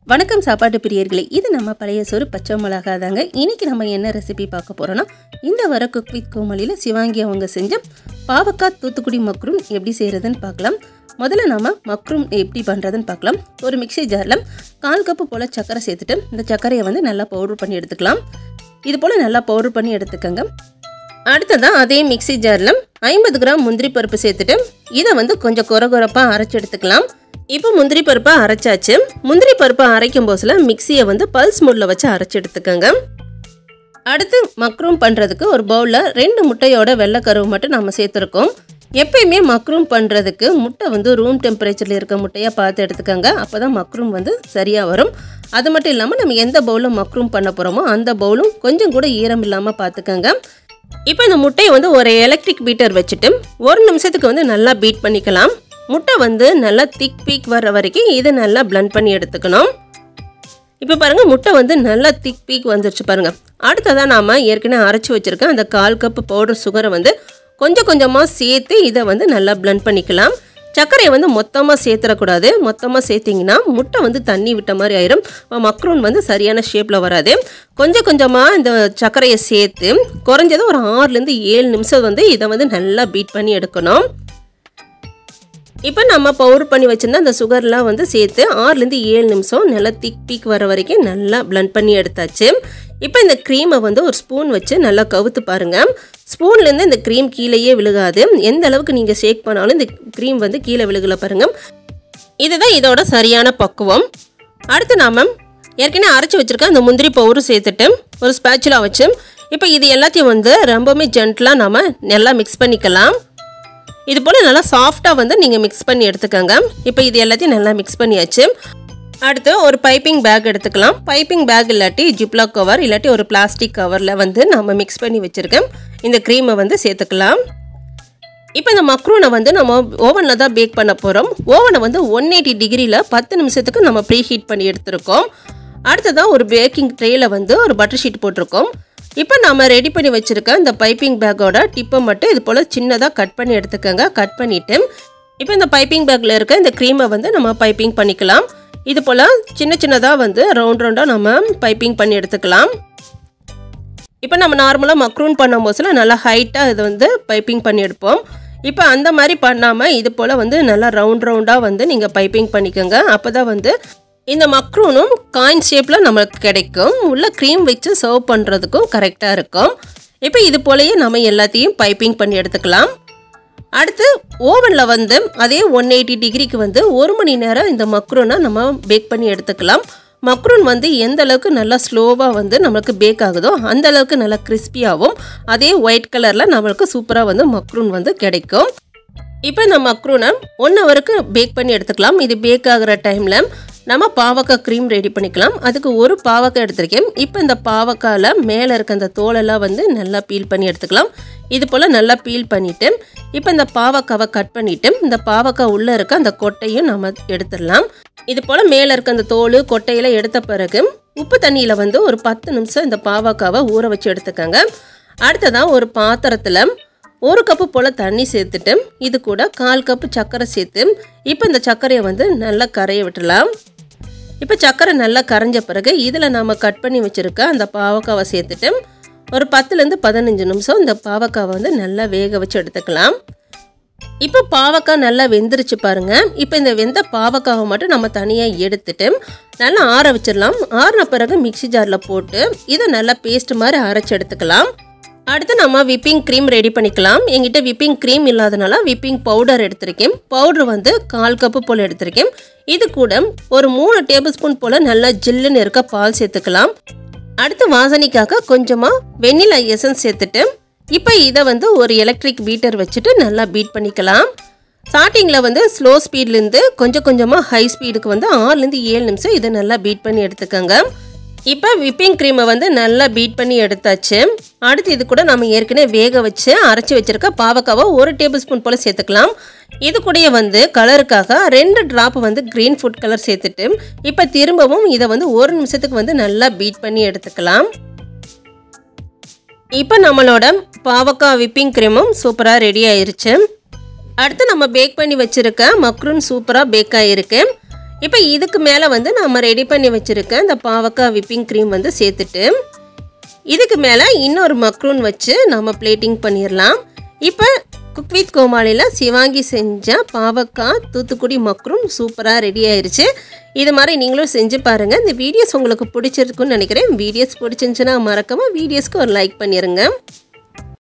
வணக்கம் சாப்பாட்டு பிரியர்களே இது நம்ம பழைய சோறு பச்சை மிளகா தாங்க இன்னைக்கு நம்ம என்ன ரெசிபி பார்க்க போறோம்னா இந்த வர குக் வித் கோமலியில் சிவாங்கி அவங்க செஞ்ச பாவக்காய் தூத்துக்குடி மக்ரூம் எப்படி செய்கிறதுன்னு பார்க்கலாம் முதல்ல நம்ம மக்ரூம் எப்படி பண்ணுறதுன்னு பார்க்கலாம் ஒரு மிக்ஸி ஜாரில் கால் கப்பு போல் சர்க்கரை சேர்த்துட்டு இந்த சர்க்கரையை வந்து நல்லா பவுடர் பண்ணி எடுத்துக்கலாம் இது போல் நல்லா பவுடர் பண்ணி எடுத்துக்கோங்க அடுத்ததான் அதே மிக்ஸி ஜாரில் ஐம்பது கிராம் முந்திரி பருப்பு சேர்த்துட்டு இதை வந்து கொஞ்சம் குறை குறைப்பாக அரைச்சி எடுத்துக்கலாம் இப்போ முந்திரி பருப்பை அரைச்சாச்சு முந்திரி பருப்பை அரைக்கும் போதுல மிக்சியை வந்து பல்ஸ் மூடில் வச்சு அரைச்சி எடுத்துக்கோங்க அடுத்து மக்ரூம் பண்ணுறதுக்கு ஒரு பவுலில் ரெண்டு முட்டையோட வெள்ளைக்கருவு மட்டும் நம்ம சேர்த்துருக்கோம் எப்பயுமே மக்ரூம் பண்ணுறதுக்கு முட்டை வந்து ரூம் டெம்பரேச்சரில் இருக்க முட்டையாக பார்த்து எடுத்துக்கோங்க அப்போ தான் மக்ரூம் வந்து சரியாக வரும் அது மட்டும் இல்லாமல் நம்ம எந்த பவுலில் மக்ரூம் பண்ண போகிறோமோ அந்த பவுலும் கொஞ்சம் கூட ஈரம் இல்லாமல் பார்த்துக்கோங்க இப்போ இந்த முட்டையை வந்து ஒரு எலக்ட்ரிக் பீட்டர் வச்சுட்டு ஒரு நிமிஷத்துக்கு வந்து நல்லா பீட் பண்ணிக்கலாம் முட்டை வந்து நல்லா திக் பீக் வர்ற வரைக்கும் இதை நல்லா blend பண்ணி எடுத்துக்கணும் இப்போ பாருங்கள் முட்டை வந்து நல்லா திக் பீக் வந்துருச்சு பாருங்கள் அடுத்ததாக நாம் ஏற்கனவே அரைச்சி வச்சுருக்க அந்த கால் கப்பு பவுடர் சுகரை வந்து கொஞ்சம் கொஞ்சமாக சேர்த்து இதை வந்து நல்லா blend பண்ணிக்கலாம் சர்க்கரையை வந்து மொத்தமாக சேர்த்துடக்கூடாது மொத்தமாக சேர்த்திங்கன்னா முட்டை வந்து தண்ணி விட்ட மாதிரி ஆயிரும் மக்ரூன் வந்து சரியான ஷேப்பில் வராது கொஞ்சம் கொஞ்சமாக இந்த சர்க்கரையை சேர்த்து குறைஞ்சது ஒரு ஆறுலேருந்து ஏழு நிமிஷம் வந்து இதை வந்து நல்லா பீட் பண்ணி எடுக்கணும் இப்போ நம்ம பவுடர் பண்ணி வச்சுருந்த அந்த சுகர்லாம் வந்து சேர்த்து ஆறுலேருந்து ஏழு நிமிஷம் நல்லா திக் பீக் வர வரைக்கும் நல்லா blend பண்ணி எடுத்தாச்சு இப்போ இந்த க்ரீமை வந்து ஒரு ஸ்பூன் வச்சு நல்லா கவுத்து பாருங்கள் ஸ்பூன்லேருந்து இந்த க்ரீம் கீழேயே விழுகாது எந்த அளவுக்கு நீங்கள் ஷேக் பண்ணாலும் இந்த க்ரீம் வந்து கீழே விழுகல பாருங்கள் இதுதான் இதோட சரியான பக்குவம் அடுத்து நாம் ஏற்கனவே அரைச்சி வச்சுருக்க அந்த முந்திரி பவுடர் சேர்த்துட்டு ஒரு ஸ்பேச்சுலா வச்சு இப்போ இது எல்லாத்தையும் வந்து ரொம்பவுமே ஜென்டலாக நாம் நல்லா மிக்ஸ் பண்ணிக்கலாம் இது போல் நல்லா சாஃப்டாக வந்து நீங்கள் மிக்ஸ் பண்ணி எடுத்துக்கோங்க இப்போ இது எல்லாத்தையும் நல்லா மிக்ஸ் பண்ணியாச்சு அடுத்து ஒரு பைப்பிங் பேக் எடுத்துக்கலாம் பைப்பிங் பேக் இல்லாட்டி ஜிப்லாக் கவர் இல்லாட்டி ஒரு பிளாஸ்டிக் கவரில் வந்து நம்ம மிக்ஸ் பண்ணி வச்சுருக்கேன் இந்த க்ரீமை வந்து சேர்த்துக்கலாம் இப்போ இந்த மக்ரூனை வந்து நம்ம ஓவனில் தான் பேக் பண்ண போகிறோம் ஓவனை வந்து ஒன் எயிட்டி டிகிரியில் பத்து நிமிஷத்துக்கு நம்ம ப்ரீ ஹீட் பண்ணி எடுத்திருக்கோம் அடுத்ததாக ஒரு பேக்கிங் ட்ரேயில் வந்து ஒரு பட்டர் ஷீட் போட்டிருக்கோம் இப்போ நம்ம ரெடி பண்ணி வச்சுருக்க இந்த பைப்பிங் பேக்கோட டிப்பை மட்டும் இது போல் சின்னதாக கட் பண்ணி எடுத்துக்கோங்க கட் பண்ணிவிட்டு இப்போ இந்த பைப்பிங் பேக்கில் இருக்க இந்த க்ரீமை வந்து நம்ம பைப்பிங் பண்ணிக்கலாம் இது போல் சின்ன சின்னதாக வந்து ரவுண்ட் ரவுண்டாக நம்ம பைப்பிங் பண்ணி எடுத்துக்கலாம் இப்போ நம்ம நார்மலாக மக்ரூன் பண்ணும் போதுல நல்லா ஹைட்டாக இது வந்து பைப்பிங் பண்ணி எடுப்போம் இப்போ அந்த மாதிரி பண்ணாமல் இது போல் வந்து நல்லா ரவுண்ட் ரவுண்டாக வந்து நீங்கள் பைப்பிங் பண்ணிக்கோங்க அப்போ தான் வந்து இந்த மக்ரூனும் காயின் ஷேப்பில் நம்மளுக்கு கிடைக்கும் உள்ள க்ரீம் வச்சு சர்வ் பண்ணுறதுக்கும் கரெக்டாக இருக்கும் இப்போ இது போலயே நம்ம எல்லாத்தையும் பைப்பிங் பண்ணி எடுத்துக்கலாம் அடுத்து ஓவனில் வந்து அதே ஒன் எயிட்டி டிகிரிக்கு வந்து ஒரு மணி நேரம் இந்த மக்ரூனை நம்ம பேக் பண்ணி எடுத்துக்கலாம் மக்ரூன் வந்து எந்த அளவுக்கு நல்லா ஸ்லோவாக வந்து நம்மளுக்கு பேக் ஆகுதோ அந்த அளவுக்கு நல்லா கிறிஸ்பியாகவும் அதே ஒயிட் கலரில் நம்மளுக்கு சூப்பராக வந்து மக்ரூன் வந்து கிடைக்கும் இப்போ இந்த மக்ரூனை ஒன் ஹவருக்கு பேக் பண்ணி எடுத்துக்கலாம் இது பேக் ஆகிற டைமில் நம்ம பாவக்காய் க்ரீம் ரெடி பண்ணிக்கலாம் அதுக்கு ஒரு பாவக்காய் எடுத்திருக்கேன் இப்போ இந்த பாவக்காயில் மேலே இருக்க அந்த தோலெல்லாம் வந்து நல்லா பீல் பண்ணி எடுத்துக்கலாம் இது போல் நல்லா பீல் பண்ணிவிட்டு இப்போ இந்த பாவக்காவை கட் பண்ணிவிட்டு இந்த பாவக்காய் உள்ளே இருக்க அந்த கொட்டையும் நம்ம எடுத்துடலாம் இது போல் மேலே இருக்க அந்த தோல் கொட்டையெல்லாம் எடுத்த பிறகு உப்பு தண்ணியில் வந்து ஒரு பத்து நிமிஷம் இந்த பாவக்காவை ஊற வச்சு எடுத்துக்கோங்க அடுத்ததான் ஒரு பாத்திரத்தில் ஒரு கப்பு போல் தண்ணி சேர்த்துட்டு இது கூட கால் கப்பு சர்க்கரை சேர்த்து இப்போ இந்த சர்க்கரையை வந்து நல்லா கரைய விட்டுலாம் இப்போ சர்க்கரை நல்லா கரைஞ்ச பிறகு இதில் நாம் கட் பண்ணி வச்சுருக்க அந்த பாவக்காவை சேர்த்துட்டு ஒரு பத்துலேருந்து பதினஞ்சு நிமிஷம் இந்த பாவக்காவை வந்து நல்லா வேக வச்சு எடுத்துக்கலாம் இப்போ பாவக்காய் நல்லா வெந்துருச்சு பாருங்க இப்போ இந்த வெந்த பாவக்காவை மட்டும் நம்ம தனியாக எடுத்துட்டு நல்லா ஆற வச்சிடலாம் ஆறின பிறகு மிக்ஸி ஜாரில் போட்டு இதை நல்லா பேஸ்ட் மாதிரி அரைச்சி எடுத்துக்கலாம் அடுத்து நம்ம விப்பிங் க்ரீம் ரெடி பண்ணிக்கலாம் எங்கிட்ட விப்பிங் க்ரீம் இல்லாதனால விப்பிங் பவுடர் எடுத்திருக்கேன் பவுடர் வந்து கால் கப்பு போல் எடுத்திருக்கேன் இது கூட ஒரு மூணு டேபிள் ஸ்பூன் போல் நல்லா ஜில்லுன்னு இருக்க பால் சேர்த்துக்கலாம் அடுத்து வாசனைக்காக கொஞ்சமாக வெண்ணிலா எசன்ஸ் சேர்த்துட்டு இப்போ இதை வந்து ஒரு எலக்ட்ரிக் பீட்டர் வச்சுட்டு நல்லா பீட் பண்ணிக்கலாம் ஸ்டார்டிங்கில் வந்து ஸ்லோ ஸ்பீட்லேருந்து கொஞ்சம் கொஞ்சமாக ஹை ஸ்பீடுக்கு வந்து ஆறுலேருந்து ஏழு நிமிஷம் இதை நல்லா பீட் பண்ணி எடுத்துக்கோங்க இப்போ விப்பிங் க்ரீமை வந்து நல்லா பீட் பண்ணி எடுத்தாச்சு அடுத்து இது கூட நம்ம ஏற்கனவே வேக வச்சு அரைச்சி வச்சுருக்க பாவக்காவை ஒரு டேபிள் ஸ்பூன் போல் சேர்த்துக்கலாம் இது கூடயே வந்து கலருக்காக ரெண்டு ட்ராப் வந்து க்ரீன் ஃபுட் கலர் சேர்த்துட்டு இப்போ திரும்பவும் இதை வந்து ஒரு நிமிஷத்துக்கு வந்து நல்லா பீட் பண்ணி எடுத்துக்கலாம் இப்போ நம்மளோட பாவக்காய் விப்பிங் க்ரீமும் சூப்பராக ரெடி ஆயிருச்சு அடுத்து நம்ம பேக் பண்ணி வச்சுருக்க மக்ரூன் சூப்பராக பேக் ஆகிருக்கு இப்போ இதுக்கு மேலே வந்து நம்ம ரெடி பண்ணி வச்சுருக்க இந்த பாவக்காய் விப்பிங் க்ரீம் வந்து சேர்த்துட்டு இதுக்கு மேலே இன்னொரு மக்ரூன் வச்சு நம்ம பிளேட்டிங் பண்ணிடலாம் இப்போ குக் வித் கோமாளியில் சிவாங்கி செஞ்ச பாவக்காய் தூத்துக்குடி மக்ரூன் சூப்பராக ரெடி ஆயிருச்சு இது மாதிரி நீங்களும் செஞ்சு பாருங்கள் இந்த வீடியோஸ் உங்களுக்கு பிடிச்சிருக்குன்னு நினைக்கிறேன் வீடியோஸ் பிடிச்சிருந்துச்சுன்னா மறக்காமல் வீடியோஸ்க்கு ஒரு லைக் பண்ணிடுங்க